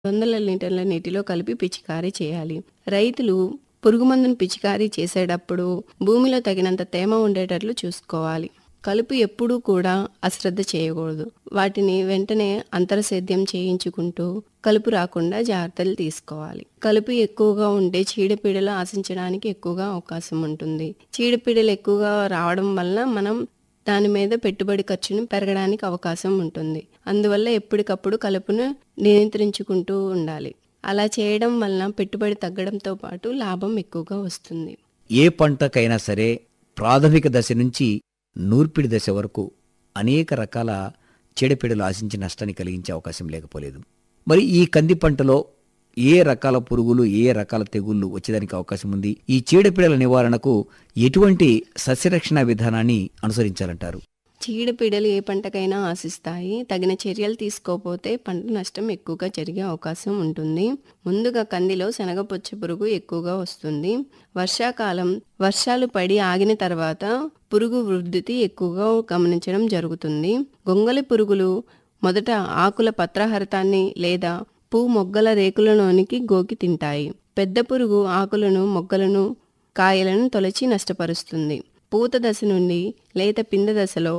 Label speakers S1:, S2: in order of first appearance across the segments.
S1: వందల లీటర్ల నీటిలో కలిపి పిచికారీ చేయాలి రైతులు పురుగుమందును పిచికారీ చేసేటప్పుడు భూమిలో తగినంత తేమ ఉండేటట్లు చూసుకోవాలి కలుపు ఎప్పుడూ కూడా అశ్రద్ధ చేయకూడదు వాటిని వెంటనే అంతరసేద్యం చేయించుకుంటూ కలుపు రాకుండా జాగ్రత్తలు తీసుకోవాలి కలుపు ఎక్కువగా ఉంటే చీడపీడలు ఆశించడానికి ఎక్కువగా అవకాశం ఉంటుంది చీడపీడలు ఎక్కువగా రావడం వల్ల మనం దాని మీద పెట్టుబడి ఖర్చును పెరగడానికి అవకాశం ఉంటుంది అందువల్ల ఎప్పటికప్పుడు కలుపును నియంత్రించుకుంటూ ఉండాలి అలా చేయడం వలన పెట్టుబడి తగ్గడంతో పాటు లాభం ఎక్కువగా వస్తుంది
S2: ఏ పంటకైనా సరే ప్రాథమిక దశ నుంచి నూర్పిడి దశ వరకు అనేక రకాల చీడపీడలు ఆశించి నష్టాన్ని కలిగించే అవకాశం లేకపోలేదు మరి ఈ కంది పంటలో ఏ రకాల పురుగులు ఏ రకాల తెగుళ్ళు వచ్చేదానికి అవకాశం ఉంది ఈ చీడపీడల నివారణకు ఎటువంటి సస్యరక్షణ విధానాన్ని అనుసరించాలంటారు
S1: చీడపీడలు ఏ పంటకైనా ఆశిస్తాయి తగిన చర్యలు తీసుకోకపోతే పంట నష్టం ఎక్కువగా జరిగే అవకాశం ఉంటుంది ముందుగా కందిలో శనగపొచ్చ పురుగు ఎక్కువగా వస్తుంది వర్షాకాలం వర్షాలు పడి ఆగిన తర్వాత పురుగు వృద్ధి ఎక్కువగా గమనించడం జరుగుతుంది గొంగలి పురుగులు మొదట ఆకుల పత్రహరితాన్ని లేదా పూ మొగ్గల రేకులలోనికి గోకి తింటాయి పెద్ద పురుగు ఆకులను మొగ్గలను కాయలను తొలచి నష్టపరుస్తుంది పూత దశ నుండి లేత పింద దశలో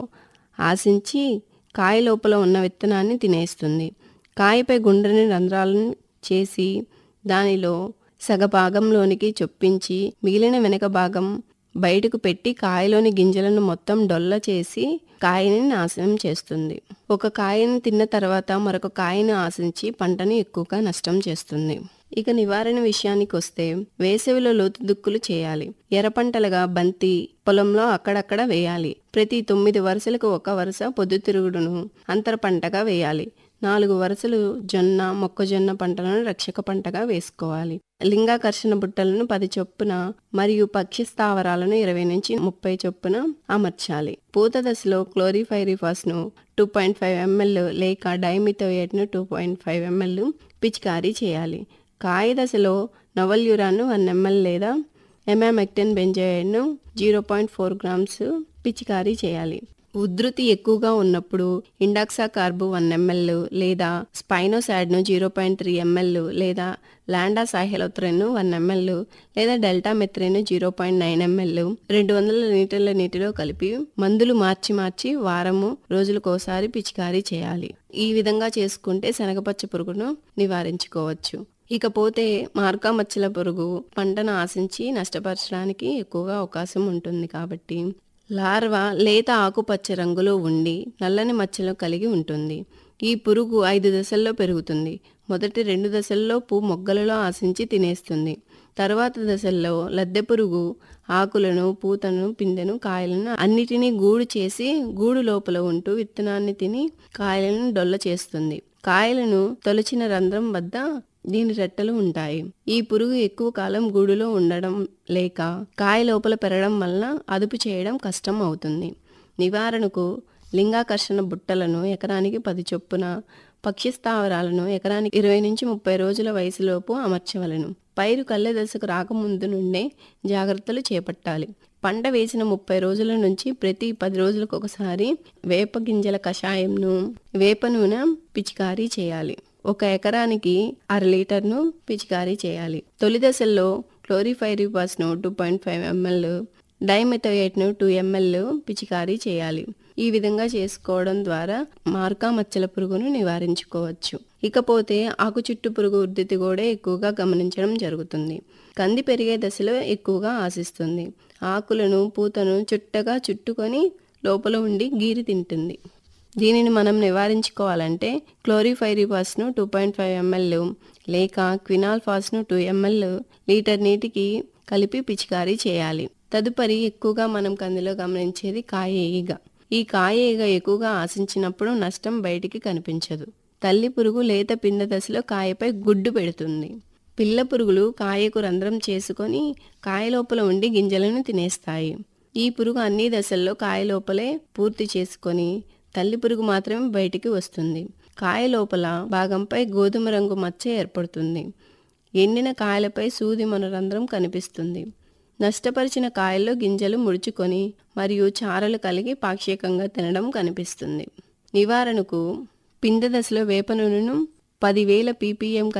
S1: ఆశించి కాయ లోపల ఉన్న విత్తనాన్ని తినేస్తుంది కాయపై గుండ్రని రంధ్రాలను చేసి దానిలో సగభాగంలోనికి చొప్పించి మిగిలిన వెనక భాగం బయటకు పెట్టి కాయలోని గింజలను మొత్తం డొల్ల చేసి కాయని నాశనం చేస్తుంది ఒక కాయను తిన్న తర్వాత మరొక కాయను ఆశించి పంటను ఎక్కువగా నష్టం చేస్తుంది ఇక నివారణ విషయానికి వస్తే వేసవిలో లోతు దుక్కులు చేయాలి ఎర్ర పంటలుగా బంతి పొలంలో అక్కడక్కడ వేయాలి ప్రతి తొమ్మిది వరుసలకు ఒక వరుస పొద్దుతిరుగుడును అంతర పంటగా వేయాలి నాలుగు వరుసలు జొన్న మొక్కజొన్న పంటలను రక్షక పంటగా వేసుకోవాలి లింగాకర్షణ బుట్టలను పది చొప్పున మరియు పక్షి స్థావరాలను ఇరవై నుంచి ముప్పై చొప్పున అమర్చాలి పూత దశలో క్లోరిఫైరిఫాస్ ను టూ పాయింట్ ఫైవ్ ఎంఎల్ లేక డైమిథోయేట్ ను టూ పాయింట్ ఫైవ్ ఎంఎల్ పిచికారీ చేయాలి కాయ దశలో నవల్యూరాను వన్ ఎంఎల్ లేదా ఎమామెక్టెన్ బెంజాయిడ్ను జీరో పాయింట్ ఫోర్ గ్రామ్స్ పిచికారీ చేయాలి ఉధృతి ఎక్కువగా ఉన్నప్పుడు ఇండాక్సా కార్బు వన్ ఎంఎల్ లేదా స్పైనోసాడ్ను జీరో పాయింట్ త్రీ ఎంఎల్ లేదా లాండా సాహెలోత్రెన్ వన్ ఎంఎల్ లేదా deltamethrin zero point nine ML రెండు వందల లీటర్ల నీటిలో కలిపి మందులు మార్చి మార్చి వారము రోజులకోసారి పిచికారీ చేయాలి ఈ విధంగా చేసుకుంటే శనగపచ్చ పురుగును నివారించుకోవచ్చు ఇకపోతే మార్కా మచ్చల పురుగు పంటను ఆశించి నష్టపరచడానికి ఎక్కువగా అవకాశం ఉంటుంది కాబట్టి లార్వా లేత ఆకుపచ్చ రంగులో ఉండి నల్లని మచ్చలు కలిగి ఉంటుంది ఈ పురుగు ఐదు దశల్లో పెరుగుతుంది మొదటి రెండు దశల్లో పూ మొగ్గలలో ఆశించి తినేస్తుంది తర్వాత దశల్లో లద్దె పురుగు ఆకులను పూతను పిందెను కాయలను అన్నిటినీ గూడు చేసి గూడు లోపల ఉంటూ విత్తనాన్ని తిని కాయలను డొల్ల చేస్తుంది కాయలను తొలచిన రంధ్రం వద్ద దీని రెట్టలు ఉంటాయి ఈ పురుగు ఎక్కువ కాలం గూడులో ఉండడం లేక కాయ లోపల పెరగడం వలన అదుపు చేయడం కష్టం అవుతుంది నివారణకు లింగాకర్షణ బుట్టలను ఎకరానికి పది చొప్పున పక్షి స్థావరాలను ఎకరానికి ఇరవై నుంచి ముప్పై రోజుల వయసులోపు అమర్చవలను పైరు కళ్ళె దశకు రాకముందు నుండే జాగ్రత్తలు చేపట్టాలి పంట వేసిన ముప్పై రోజుల నుంచి ప్రతి పది రోజులకు ఒకసారి వేప గింజల కషాయంను వేప నూనె పిచికారీ చేయాలి ఒక ఎకరానికి అర లీటర్ను పిచికారీ చేయాలి తొలి దశల్లో క్లోరిఫైరిపాస్ను టూ పాయింట్ ఫైవ్ ఎంఎల్ డైమెథోయేట్ను టూ ఎంఎల్ పిచికారీ చేయాలి ఈ విధంగా చేసుకోవడం ద్వారా మార్కా మచ్చల పురుగును నివారించుకోవచ్చు ఇకపోతే ఆకు చుట్టు పురుగు ఉద్ధృతి కూడా ఎక్కువగా గమనించడం జరుగుతుంది కంది పెరిగే దశలో ఎక్కువగా ఆశిస్తుంది ఆకులను పూతను చుట్టగా చుట్టుకొని లోపల ఉండి గీరి తింటుంది దీనిని మనం నివారించుకోవాలంటే క్లోరిఫైరిఫాస్ను టూ పాయింట్ ఫైవ్ ఎంఎల్ లేక క్వినాల్ఫాస్ను టూ ఎంఎల్ లీటర్ నీటికి కలిపి పిచికారీ చేయాలి తదుపరి ఎక్కువగా మనం కందిలో గమనించేది కాయ ఈగ ఈ కాయ ఈగ ఎక్కువగా ఆశించినప్పుడు నష్టం బయటికి కనిపించదు తల్లి పురుగు లేత పిండ దశలో కాయపై గుడ్డు పెడుతుంది పిల్ల పురుగులు కాయకు రంధ్రం చేసుకొని కాయ లోపల ఉండి గింజలను తినేస్తాయి ఈ పురుగు అన్ని దశల్లో కాయ లోపలే పూర్తి చేసుకొని తల్లి పురుగు మాత్రమే బయటికి వస్తుంది కాయ లోపల భాగంపై గోధుమ రంగు మచ్చ ఏర్పడుతుంది ఎండిన కాయలపై సూది రంధ్రం కనిపిస్తుంది నష్టపరిచిన కాయల్లో గింజలు ముడుచుకొని మరియు చారలు కలిగి పాక్షికంగా తినడం కనిపిస్తుంది నివారణకు పిండ దశలో వేప నూనెను పదివేల పీపీఎం